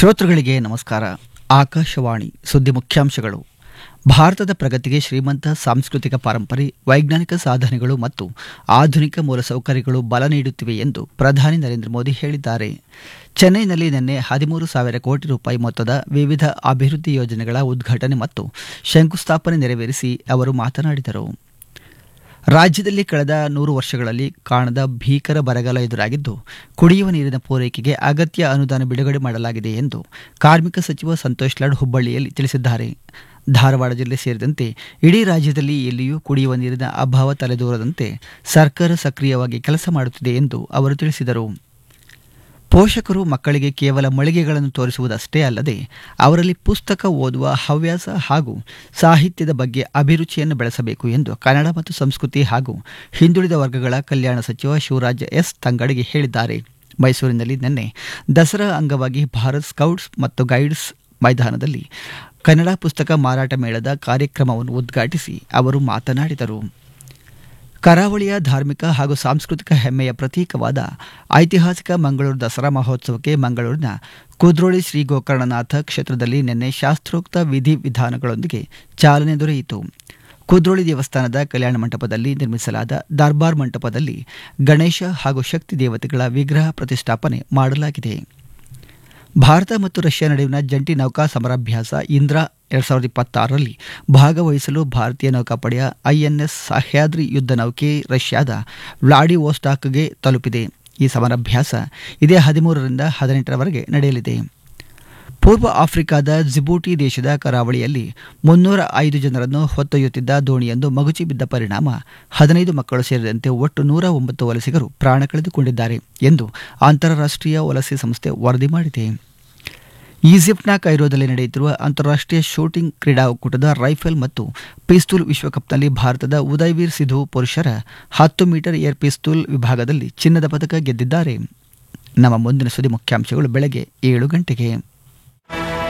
ಶ್ರೋತೃಗಳಿಗೆ ನಮಸ್ಕಾರ ಆಕಾಶವಾಣಿ ಸುದ್ದಿ ಮುಖ್ಯಾಂಶಗಳು ಭಾರತದ ಪ್ರಗತಿಗೆ ಶ್ರೀಮಂತ ಸಾಂಸ್ಕೃತಿಕ ಪರಂಪರೆ ವೈಜ್ಞಾನಿಕ ಸಾಧನೆಗಳು ಮತ್ತು ಆಧುನಿಕ ಮೂಲಸೌಕರ್ಯಗಳು ಬಲ ನೀಡುತ್ತಿವೆ ಎಂದು ಪ್ರಧಾನಿ ನರೇಂದ್ರ ಮೋದಿ ಹೇಳಿದ್ದಾರೆ ಚೆನ್ನೈನಲ್ಲಿ ನಿನ್ನೆ ಹದಿಮೂರು ಸಾವಿರ ಕೋಟಿ ರೂಪಾಯಿ ಮೊತ್ತದ ವಿವಿಧ ಅಭಿವೃದ್ಧಿ ಯೋಜನೆಗಳ ಉದ್ಘಾಟನೆ ಮತ್ತು ಶಂಕುಸ್ಥಾಪನೆ ನೆರವೇರಿಸಿ ಅವರು ಮಾತನಾಡಿದರು ರಾಜ್ಯದಲ್ಲಿ ಕಳೆದ ನೂರು ವರ್ಷಗಳಲ್ಲಿ ಕಾಣದ ಭೀಕರ ಬರಗಾಲ ಎದುರಾಗಿದ್ದು ಕುಡಿಯುವ ನೀರಿನ ಪೂರೈಕೆಗೆ ಅಗತ್ಯ ಅನುದಾನ ಬಿಡುಗಡೆ ಮಾಡಲಾಗಿದೆ ಎಂದು ಕಾರ್ಮಿಕ ಸಚಿವ ಸಂತೋಷ್ ಲಾಡ್ ಹುಬ್ಬಳ್ಳಿಯಲ್ಲಿ ತಿಳಿಸಿದ್ದಾರೆ ಧಾರವಾಡ ಜಿಲ್ಲೆ ಸೇರಿದಂತೆ ಇಡೀ ರಾಜ್ಯದಲ್ಲಿ ಎಲ್ಲಿಯೂ ಕುಡಿಯುವ ನೀರಿನ ಅಭಾವ ತಲೆದೋರದಂತೆ ಸರ್ಕಾರ ಸಕ್ರಿಯವಾಗಿ ಕೆಲಸ ಮಾಡುತ್ತಿದೆ ಎಂದು ಅವರು ತಿಳಿಸಿದರು ಪೋಷಕರು ಮಕ್ಕಳಿಗೆ ಕೇವಲ ಮಳಿಗೆಗಳನ್ನು ತೋರಿಸುವುದಷ್ಟೇ ಅಲ್ಲದೆ ಅವರಲ್ಲಿ ಪುಸ್ತಕ ಓದುವ ಹವ್ಯಾಸ ಹಾಗೂ ಸಾಹಿತ್ಯದ ಬಗ್ಗೆ ಅಭಿರುಚಿಯನ್ನು ಬೆಳೆಸಬೇಕು ಎಂದು ಕನ್ನಡ ಮತ್ತು ಸಂಸ್ಕೃತಿ ಹಾಗೂ ಹಿಂದುಳಿದ ವರ್ಗಗಳ ಕಲ್ಯಾಣ ಸಚಿವ ಶಿವರಾಜ್ ಎಸ್ ತಂಗಡಿಗೆ ಹೇಳಿದ್ದಾರೆ ಮೈಸೂರಿನಲ್ಲಿ ನಿನ್ನೆ ದಸರಾ ಅಂಗವಾಗಿ ಭಾರತ್ ಸ್ಕೌಟ್ಸ್ ಮತ್ತು ಗೈಡ್ಸ್ ಮೈದಾನದಲ್ಲಿ ಕನ್ನಡ ಪುಸ್ತಕ ಮಾರಾಟ ಮೇಳದ ಕಾರ್ಯಕ್ರಮವನ್ನು ಉದ್ಘಾಟಿಸಿ ಅವರು ಮಾತನಾಡಿದರು ಕರಾವಳಿಯ ಧಾರ್ಮಿಕ ಹಾಗೂ ಸಾಂಸ್ಕೃತಿಕ ಹೆಮ್ಮೆಯ ಪ್ರತೀಕವಾದ ಐತಿಹಾಸಿಕ ಮಂಗಳೂರು ದಸರಾ ಮಹೋತ್ಸವಕ್ಕೆ ಮಂಗಳೂರಿನ ಕುದ್ರೋಳಿ ಶ್ರೀ ಗೋಕರ್ಣನಾಥ ಕ್ಷೇತ್ರದಲ್ಲಿ ನಿನ್ನೆ ಶಾಸ್ತ್ರೋಕ್ತ ವಿಧಿ ವಿಧಾನಗಳೊಂದಿಗೆ ಚಾಲನೆ ದೊರೆಯಿತು ಕುದ್ರೋಳಿ ದೇವಸ್ಥಾನದ ಕಲ್ಯಾಣ ಮಂಟಪದಲ್ಲಿ ನಿರ್ಮಿಸಲಾದ ದರ್ಬಾರ್ ಮಂಟಪದಲ್ಲಿ ಗಣೇಶ ಹಾಗೂ ಶಕ್ತಿ ದೇವತೆಗಳ ವಿಗ್ರಹ ಪ್ರತಿಷ್ಠಾಪನೆ ಮಾಡಲಾಗಿದೆ ಭಾರತ ಮತ್ತು ರಷ್ಯಾ ನಡುವಿನ ಜಂಟಿ ನೌಕಾ ಸಮರಾಭ್ಯಾಸ ಇಂದ್ರಾ ಎರಡ್ ಸಾವಿರದ ಇಪ್ಪತ್ತಾರರಲ್ಲಿ ಭಾಗವಹಿಸಲು ಭಾರತೀಯ ನೌಕಾಪಡೆಯ ಐಎನ್ಎಸ್ ಸಹ್ಯಾದ್ರಿ ಯುದ್ಧ ನೌಕೆ ರಷ್ಯಾದ ವ್ಲಾಡಿವೋಸ್ಟಾಕ್ಗೆ ತಲುಪಿದೆ ಈ ಸಮರಾಭ್ಯಾಸ ಇದೇ ಹದಿಮೂರರಿಂದ ಹದಿನೆಂಟರವರೆಗೆ ನಡೆಯಲಿದೆ ಪೂರ್ವ ಆಫ್ರಿಕಾದ ಜಿಬೂಟಿ ದೇಶದ ಕರಾವಳಿಯಲ್ಲಿ ಮುನ್ನೂರ ಐದು ಜನರನ್ನು ಹೊತ್ತೊಯ್ಯುತ್ತಿದ್ದ ದೋಣಿಯೊಂದು ಮಗುಚಿ ಬಿದ್ದ ಪರಿಣಾಮ ಹದಿನೈದು ಮಕ್ಕಳು ಸೇರಿದಂತೆ ಒಟ್ಟು ನೂರ ಒಂಬತ್ತು ವಲಸಿಗರು ಪ್ರಾಣ ಕಳೆದುಕೊಂಡಿದ್ದಾರೆ ಎಂದು ಅಂತಾರಾಷ್ಟ್ರೀಯ ವಲಸೆ ಸಂಸ್ಥೆ ವರದಿ ಮಾಡಿದೆ ಈಜಿಪ್ಟ್ನ ಕೈರೋದಲ್ಲಿ ನಡೆಯುತ್ತಿರುವ ಅಂತಾರಾಷ್ಟ್ರೀಯ ಶೂಟಿಂಗ್ ಕ್ರೀಡಾ ಒಕ್ಕೂಟದ ರೈಫಲ್ ಮತ್ತು ಪಿಸ್ತೂಲ್ ವಿಶ್ವಕಪ್ನಲ್ಲಿ ಭಾರತದ ಉದಯ್ವೀರ್ ಸಿಧು ಪುರುಷರ ಹತ್ತು ಮೀಟರ್ ಏರ್ ಪಿಸ್ತೂಲ್ ವಿಭಾಗದಲ್ಲಿ ಚಿನ್ನದ ಪದಕ ಗೆದ್ದಿದ್ದಾರೆ ನಮ್ಮ ಮುಂದಿನ ಸುದ್ದಿ ಮುಖ್ಯಾಂಶಗಳು ಬೆಳಗ್ಗೆ ಏಳು ಗಂಟೆಗೆ